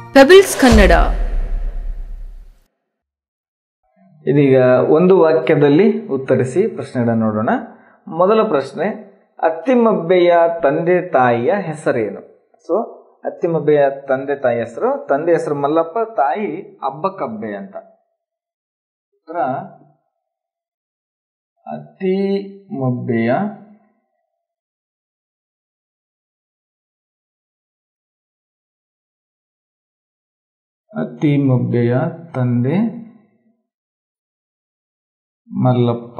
pebbles Kannada ಇದೀಗ ಒಂದು ವಾಕ್ಯದಲ್ಲಿ ಉತ್ತರಿಸಿ ಪ್ರಶ್ನೆಗಳನ್ನು ನೋಡೋಣ ಮೊದಲ ಪ್ರಶ್ನೆ ಅತ್ತಿಮಬ್ಬೆಯ ತಂದೆ ತಾಯಿಯ ಹೆಸರೇನು ಸೊ ಅತ್ತಿಮಬ್ಬೆಯ ತಂದೆ ತಾಯಿ ಹೆಸರು ತಂದೆ ಹೆಸರು ಮಲ್ಲಪ್ಪ ತಾಯಿ ಅಬ್ಬಕಬ್ಬೆ ಅಂತ ಉತ್ತರ ಅತ್ತಿಮಬ್ಬೆಯ ಅತ್ತಿಮಬ್ಬೆಯ ತಂದೆ ಮಲ್ಲಪ್ಪ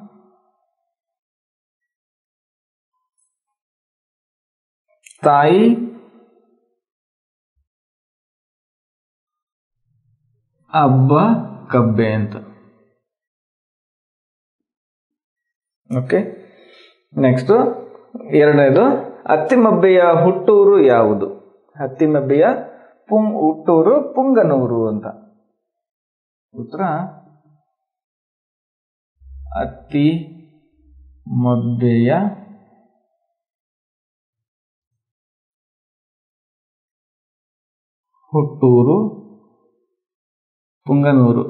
ತಾಯಿ ಅಬ್ಬ ಕಬ್ಬೆ ಅಂತ ಓಕೆ ನೆಕ್ಸ್ಟ್ ಎರಡನೇದು ಅತ್ತಿಮಬ್ಬೆಯ ಹುಟ್ಟೂರು ಯಾವುದು ಅತ್ತಿಮಬ್ಬೆಯ ಪುಂಗ್ ಹುಟ್ಟೂರು ಪುಂಗನೂರು ಅಂತ ಉತ್ತರ ಅತ್ತಿ ಮಬ್ಬೆಯ ಹುಟ್ಟೂರು ಪುಂಗನೂರು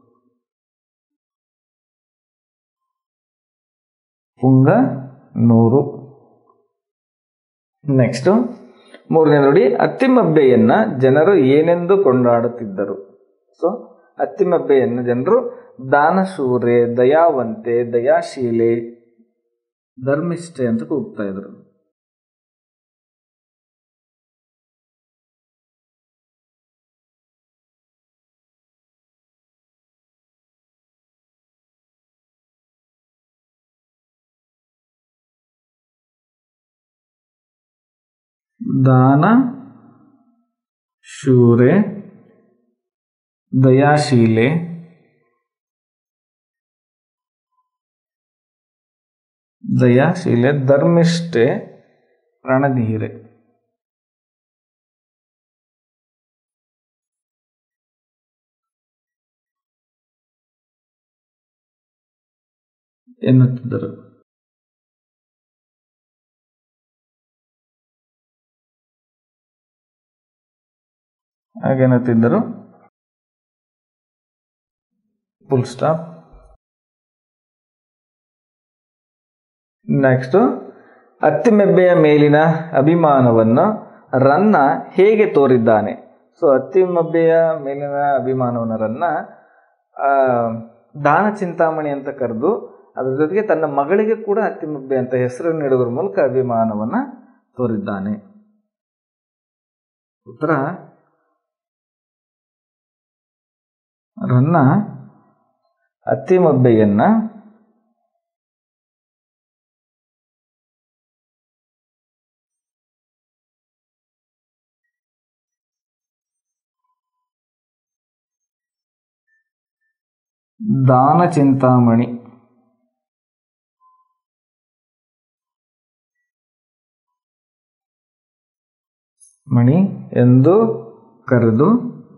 ಪುಂಗನೂರು ನೆಕ್ಸ್ಟ್ ಮೂರನೇ ನೋಡಿ ಅತ್ತಿಮಬ್ಬೆಯನ್ನ ಜನರು ಏನೆಂದು ಕೊಂಡಾಡುತ್ತಿದ್ದರು ಸೊ ಅತ್ತಿಮಬ್ಬೆಯನ್ನು ಜನರು ದಾನಶೂರೆ ದಯಾವಂತೆ ದಯಾಶೀಲೆ ಧರ್ಮಿಷ್ಠೆ ಅಂತ ಕೂಗ್ತಾ ಇದ್ರು ದಾನ ಶೂರೆ ದಯಾಶೀಲೆ ದಯಾಶೀಲೆ ಧರ್ಮಿಷ್ಠೆ ರಣಧೀರೆ ಎನ್ನುತ್ತಿದ್ದರು ಹಾಗೇನುತ್ತಿದ್ದರು ಫುಲ್ ಸ್ಟಾಪ್ ನೆಕ್ಸ್ಟ್ ಅತ್ತಿಮೆಬ್ಬೆಯ ಮೇಲಿನ ಅಭಿಮಾನವನ್ನು ರನ್ನ ಹೇಗೆ ತೋರಿದ್ದಾನೆ ಸೊ ಅತ್ತಿಮಬ್ಬೆಯ ಮೇಲಿನ ಅಭಿಮಾನವನ್ನು ರನ್ನ ಆ, ದಾನ ಚಿಂತಾಮಣಿ ಅಂತ ಕರೆದು ಅದ್ರ ಜೊತೆಗೆ ತನ್ನ ಮಗಳಿಗೆ ಕೂಡ ಅತ್ತಿಮಬ್ಬೆ ಅಂತ ಹೆಸರನ್ನು ನೀಡೋದ್ರ ಮೂಲಕ ಅಭಿಮಾನವನ್ನು ತೋರಿದ್ದಾನೆ ಉತ್ತರ ರನ್ನ ಅತ್ತಿಮಬ್ಬೆಯನ್ನ ದಾನ ಚಿಂತಾಮಣಿ ಮಣಿ ಎಂದು ಕರೆದು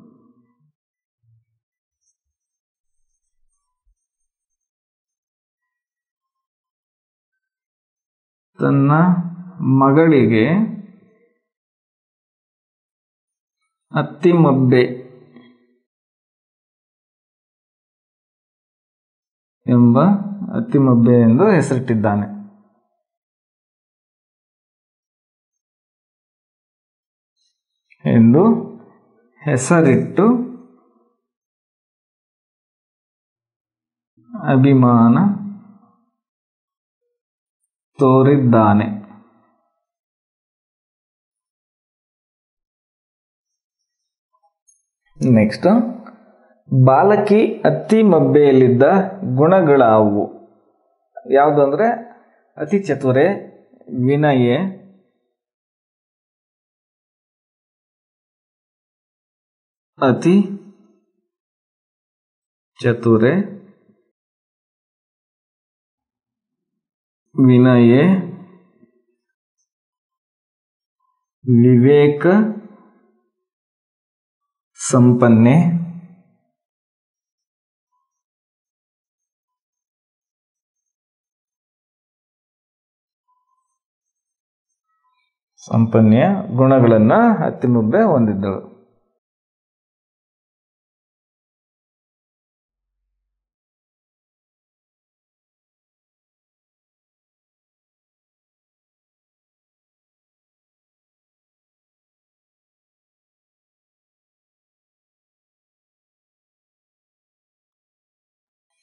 ತನ್ನ ಮಗಳಿಗೆ ಅತ್ತಿಮಬ್ಬೆ ಎಂಬ ಅತ್ತಿಮಬ್ಬೆ ಎಂದು ಹೆಸರಿಟ್ಟಿದ್ದಾನೆ ಎಂದು ಹೆಸರಿಟ್ಟು ಅಭಿಮಾನ ತೋರಿದ್ದಾನೆ ನೆಕ್ಸ್ಟ್ ಬಾಲಕಿ ಅತಿ ಮಬ್ಬೆಯಲ್ಲಿದ್ದ ಗುಣಗಳಾವು ಯಾವುದು ಅಂದರೆ ಅತಿ ಚತುರೆ ವಿನಯೆ ಅತಿ ಚತುರೆ ವಿನಯೆ ವಿವೇಕ ಸಂಪನ್ನೆ ಸಂಪನ್ನೆಯ ಗುಣಗಳನ್ನು ಅತ್ತಿಮಬ್ಬೆ ಹೊಂದಿದ್ದಳು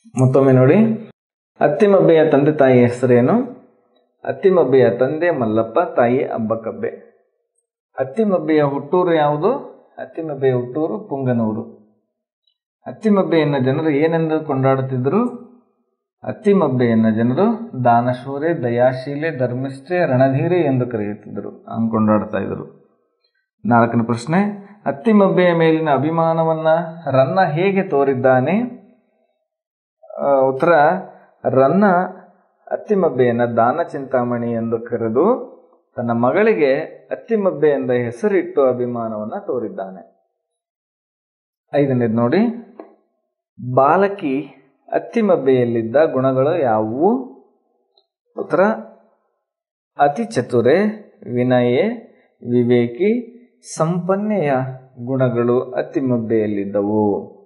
ಮತ್ತೊಮ್ಮೆ ನೋಡಿ ಅತ್ತಿಮಬ್ಬೆಯ ತಂದೆ ತಾಯಿ ಹೆಸರೇನು ಅತ್ತಿಮಬ್ಬೆಯ ತಂದೆ ಮಲ್ಲಪ್ಪ ತಾಯಿ ಅಬ್ಬಕಬ್ಬೆ ಅತ್ತಿಮಬ್ಬೆಯ ಹುಟ್ಟೂರು ಯಾವುದು ಅತ್ತಿಮಬ್ಬೆಯ ಹುಟ್ಟೂರು ಪುಂಗನೂರು ಅತ್ತಿಮಬ್ಬೆಯನ್ನ ಜನರು ಏನೆಂದು ಕೊಂಡಾಡುತ್ತಿದ್ದರು ಅತ್ತಿಮಬ್ಬೆಯನ್ನ ಜನರು ದಾನಶೂರೆ ದಯಾಶೀಲೆ ಧರ್ಮಿಷ್ಠೆ ರಣಧೀರೆ ಎಂದು ಕರೆಯುತ್ತಿದ್ದರು ಹಂಗೆ ಕೊಂಡಾಡ್ತಾ ಇದ್ರು ನಾಲ್ಕನೇ ಪ್ರಶ್ನೆ ಅತ್ತಿಮಬ್ಬೆಯ ಮೇಲಿನ ಅಭಿಮಾನವನ್ನ ರನ್ನ ಹೇಗೆ ತೋರಿದ್ದಾನೆ ಆ, ಉತ್ತರ ರನ್ನ ಅತ್ತಿಮಬ್ಬೆಯನ್ನ ದಾನ ಚಿಂತಾಮಣಿ ಎಂದು ಕರೆದು ತನ್ನ ಮಗಳಿಗೆ ಅತ್ತಿಮಬ್ಬೆ ಎಂದ ಹೆಸರಿಟ್ಟು ಅಭಿಮಾನವನ್ನ ತೋರಿದ್ದಾನೆ ಐದನೇದು ನೋಡಿ ಬಾಲಕಿ ಅತ್ತಿಮಬ್ಬೆಯಲ್ಲಿದ್ದ ಗುಣಗಳು ಯಾವುವು ಉತ್ತರ ಅತಿ ಚತುರೆ ವಿನಯೆ ವಿವೇಕಿ ಸಂಪನ್ನೆಯ ಗುಣಗಳು ಅತ್ತಿಮಬ್ಬೆಯಲ್ಲಿದ್ದವು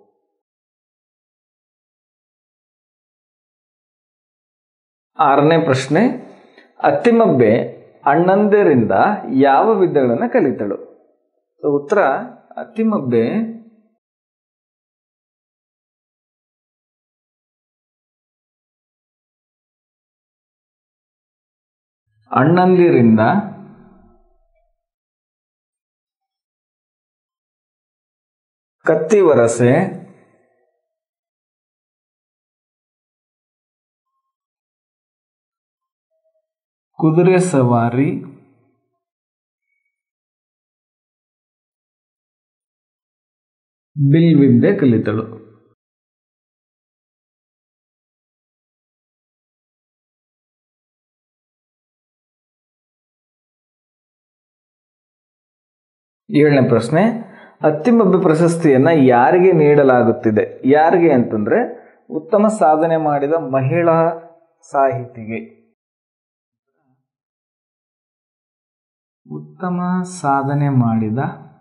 ಆರನೇ ಪ್ರಶ್ನೆ ಅತ್ತಿಮಬ್ಬೆ ಅಣ್ಣಂದಿರಿಂದ ಯಾವ ವಿದ್ಯೆಗಳನ್ನು ಕಲಿತಳು ಸೊ ಉತ್ತರ ಅತ್ತಿಮಬ್ಬೆ ಅಣ್ಣಂದಿರಿಂದ ಕತ್ತಿ ವರಸೆ ಕುದುರೆ ಸವಾರಿ ಬಿಲ್ ವಿದ್ಯೆ ಕಲಿತಳು ಏಳನೇ ಪ್ರಶ್ನೆ ಅತ್ತಿಮಬ್ಬೆ ಪ್ರಶಸ್ತಿಯನ್ನ ಯಾರಿಗೆ ನೀಡಲಾಗುತ್ತಿದೆ ಯಾರಿಗೆ ಅಂತಂದ್ರೆ ಉತ್ತಮ ಸಾಧನೆ ಮಾಡಿದ ಮಹಿಳಾ ಸಾಹಿತಿಗೆ ಉತ್ತಮ ಸಾಧನೆ ಮಾಡಿದ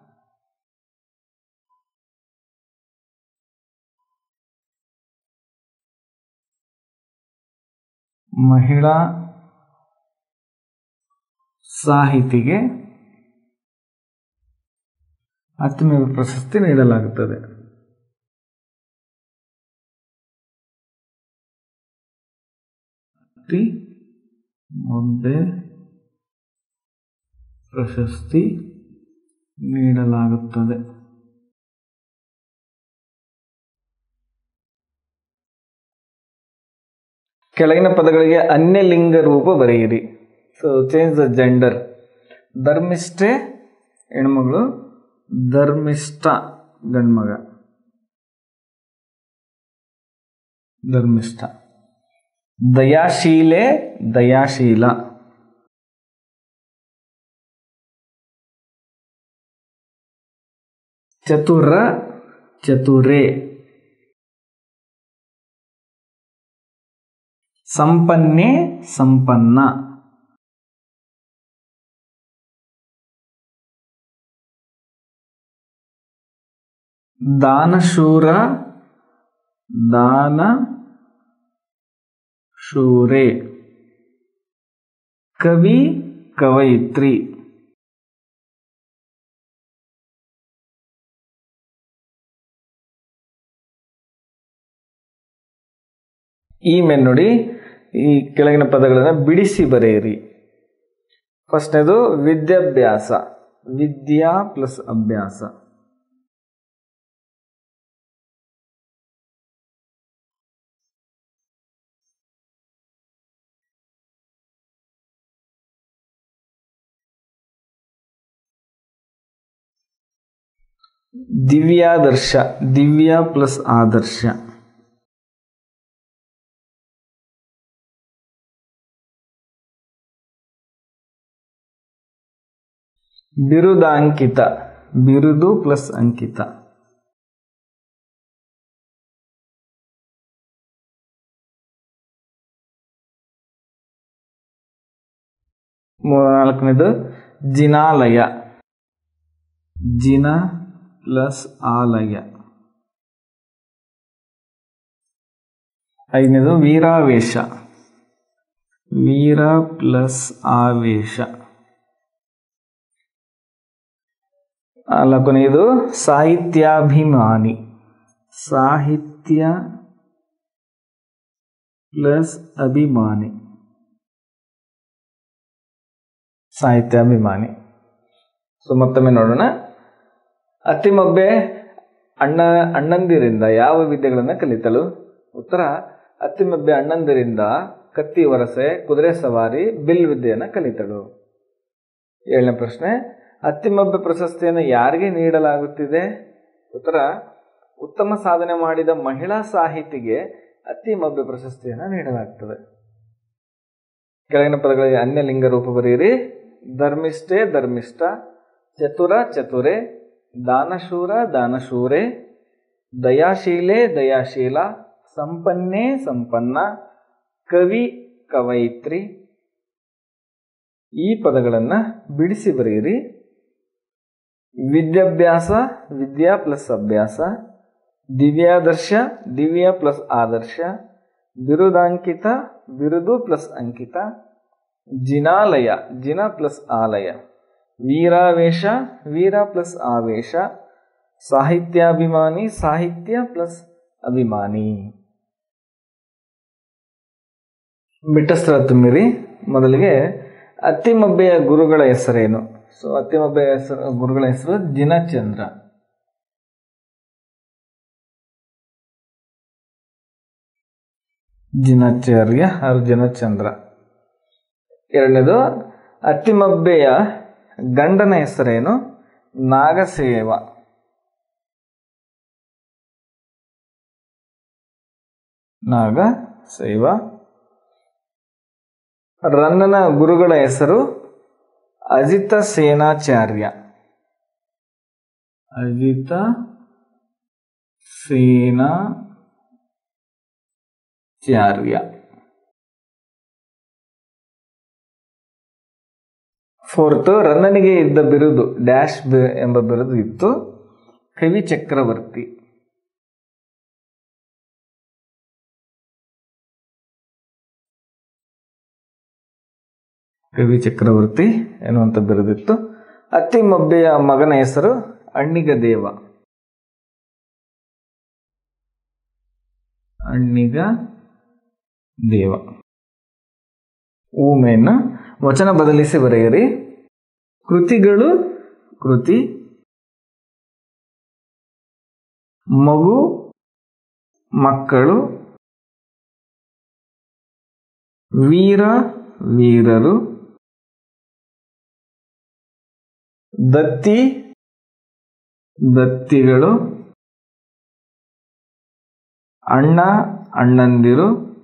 ಮಹಿಳಾ ಸಾಹಿತಿಗೆ ಅತ್ತಿಮೇವ ಪ್ರಶಸ್ತಿ ನೀಡಲಾಗುತ್ತದೆ ಅತಿ ಮೊಬ್ಬೆ ಪ್ರಶಸ್ತಿ ನೀಡಲಾಗುತ್ತದೆ ಕೆಳಗಿನ ಪದಗಳಿಗೆ ಅನ್ಯಲಿಂಗ ರೂಪ ಬರೆಯಿರಿ ಸೊ ಚೇಂಜ್ ದ ಜೆಂಡರ್ ಧರ್ಮಿಷ್ಠೆ ಹೆಣ್ಮಗಳು ಧರ್ಮಿಷ್ಠ ಗಂಡ್ಮಗ ಧರ್ಮಿಷ್ಠ ದಯಾಶೀಲೆ ದಯಾಶೀಲ ಚತುರ ಚತುರೆ ಸಂಪನ್ನೆ ಸಂಪನ್ನ ದಾನಶೂರ ದಾನ ಶೂರೆ ಕವಿ ಕವಯಿತ್ರಿ ಈ ಮೇಲ್ ನೋಡಿ ಈ ಕೆಳಗಿನ ಪದಗಳನ್ನು ಬಿಡಿಸಿ ಬರೆಯಿರಿ ಫಸ್ಟ್ನೇದು ವಿದ್ಯಾಭ್ಯಾಸ ವಿದ್ಯಾ ಪ್ಲಸ್ ಅಭ್ಯಾಸ ದಿವ್ಯಾದರ್ಶ ದಿವ್ಯ ಪ್ಲಸ್ ಆದರ್ಶ ಬಿರುದಾಂಕಿತ ಬಿರುದು ಪ್ಲಸ್ ಅಂಕಿತ ನಾಲ್ಕನೇದು ಜಿನಾಲಯ ಜಿನ ಪ್ಲಸ್ ಆಲಯ ಐದನೇದು ವೀರಾವೇಶ ವೀರ ಪ್ಲಸ್ ಆವೇಶ ನಾಲ್ಕನೆಯದು ಸಾಹಿತ್ಯಾಭಿಮಾನಿ ಸಾಹಿತ್ಯ ಪ್ಲಸ್ ಅಭಿಮಾನಿ ಸಾಹಿತ್ಯಾಭಿಮಾನಿ ಸೊ ಮತ್ತೊಮ್ಮೆ ನೋಡೋಣ ಅತ್ತಿಮಬ್ಬೆ ಅಣ್ಣ ಅಣ್ಣಂದಿರಿಂದ ಯಾವ ವಿದ್ಯೆಗಳನ್ನು ಕಲಿತಳು ಉತ್ತರ ಅತ್ತಿಮಬ್ಬೆ ಅಣ್ಣಂದಿರಿಂದ ಕತ್ತಿ ವರಸೆ ಕುದುರೆ ಸವಾರಿ ಬಿಲ್ ವಿದ್ಯೆಯನ್ನು ಕಲಿತಳು ಏಳನೇ ಪ್ರಶ್ನೆ ಅತ್ತಿಮಬ್ಬೆ ಪ್ರಶಸ್ತಿಯನ್ನು ಯಾರಿಗೆ ನೀಡಲಾಗುತ್ತಿದೆ ಉತ್ತರ ಉತ್ತಮ ಸಾಧನೆ ಮಾಡಿದ ಮಹಿಳಾ ಸಾಹಿತಿಗೆ ಅತ್ತಿಮಬ್ಬೆ ಪ್ರಶಸ್ತಿಯನ್ನು ನೀಡಲಾಗ್ತದೆ ಕೆಳಗಿನ ಪದಗಳಿಗೆ ಅನ್ಯ ಲಿಂಗ ರೂಪ ಬರೆಯಿರಿ ಧರ್ಮಿಷ್ಠೆ ಧರ್ಮಿಷ್ಠ ಚತುರ ಚತುರೆ ದಾನಶೂರ ದಾನಶೂರೆ ದಯಾಶೀಲೆ ದಯಾಶೀಲ ಸಂಪನ್ನೇ ಸಂಪನ್ನ ಕವಿ ಕವಯಿತ್ರಿ ಈ ಪದಗಳನ್ನು ಬಿಡಿಸಿ ಬರೆಯಿರಿ ವಿದ್ಯಾಭ್ಯಾಸ ವಿದ್ಯಾ ಪ್ಲಸ್ ಅಭ್ಯಾಸ ದಿವ್ಯಾದರ್ಶ ದಿವ್ಯ ಪ್ಲಸ್ ಆದರ್ಶ ಬಿರುದಾಂಕಿತ ಬಿರುದು ಪ್ಲಸ್ ಅಂಕಿತ ಜಿನಾಲಯ ಜಿನ ಪ್ಲಸ್ ಆಲಯ ವೀರಾವೇಶ ವೀರ ಪ್ಲಸ್ ಆವೇಶ ಸಾಹಿತ್ಯಾಭಿಮಾನಿ ಸಾಹಿತ್ಯ ಪ್ಲಸ್ ಅಭಿಮಾನಿ ಬಿಟ್ಟಸ್ತ್ರ ತುಂಬಿರಿ ಮೊದಲಿಗೆ ಅತ್ತಿಮಬ್ಬೆಯ ಗುರುಗಳ ಹೆಸರೇನು ಸೊ ಅತ್ತಿಮಬ್ಬೆಯ ಹೆಸರು ಗುರುಗಳ ಹೆಸರು ಜಿನಚಂದ್ರ ಜಿನಾಚಾರ್ಯ ಅರ್ಜುನಚಂದ್ರ ಎರಡನೇದು ಅತ್ತಿಮಬ್ಬೆಯ ಗಂಡನ ಹೆಸರೇನು ನಾಗಸೇವ ನಾಗಸೇವ ರನ್ನನ ಗುರುಗಳ ಹೆಸರು ಅಜಿತ ಸೇನಾಚಾರ್ಯ ಅಜಿತ ಸೇನಾಚಾರ್ಯ ಫೋರ್ತ್ ರನ್ನನಿಗೆ ಇದ್ದ ಬಿರುದು ಡ್ಯಾಶ್ ಬಿ- ಎಂಬ ಬಿರುದು ಇತ್ತು ಕವಿ ಚಕ್ರವರ್ತಿ ಕವಿ ಚಕ್ರವರ್ತಿ ಎನ್ನುವಂತ ಬಿರುದಿತ್ತು ಅತ್ತಿಮಬ್ಬೆಯ ಮಗನ ಹೆಸರು ಅಣ್ಣಿಗ ದೇವ ಅಣ್ಣಿಗ ದೇವ ಊಮೆಯನ್ನು ವಚನ ಬದಲಿಸಿ ಬರೆಯಿರಿ ಕೃತಿಗಳು ಕೃತಿ ಮಗು ಮಕ್ಕಳು ವೀರ ವೀರರು ದತ್ತಿ ದತ್ತಿಗಳು ಅಣ್ಣ ಅಣ್ಣಂದಿರು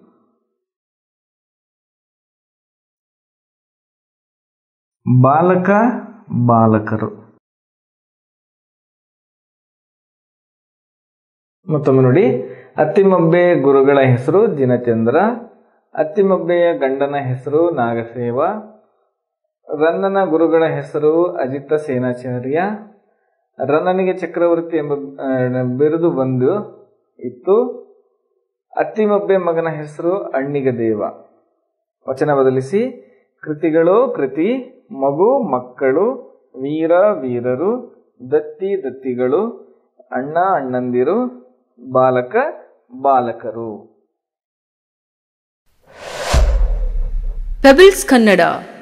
ಬಾಲಕ ಬಾಲಕರು ಮತ್ತೊಮ್ಮೆ ನೋಡಿ ಅತ್ತಿಮಬ್ಬೆ ಗುರುಗಳ ಹೆಸರು ಜಿನಚಂದ್ರ ಅತ್ತಿಮಬ್ಬೆಯ ಗಂಡನ ಹೆಸರು ನಾಗಸೇವ ರನ್ನನ ಗುರುಗಳ ಹೆಸರು ಅಜಿತ ಸೇನಾಚಾರ್ಯ ರನ್ನನಿಗೆ ಚಕ್ರವರ್ತಿ ಎಂಬ ಆ, ಬಿರುದು ಬಂದು ಇತ್ತು ಅತ್ತಿಮಬ್ಬೆ ಮಗನ ಹೆಸರು ಅಣ್ಣಿಗ ದೇವ ವಚನ ಬದಲಿಸಿ ಕೃತಿಗಳು ಕೃತಿ ಮಗು ಮಕ್ಕಳು ವೀರ ವೀರರು ದತ್ತಿ ದತ್ತಿಗಳು ಅಣ್ಣ ಅಣ್ಣಂದಿರು ಬಾಲಕ ಬಾಲಕರು ಪೆಬಲ್ಸ್ ಕನ್ನಡ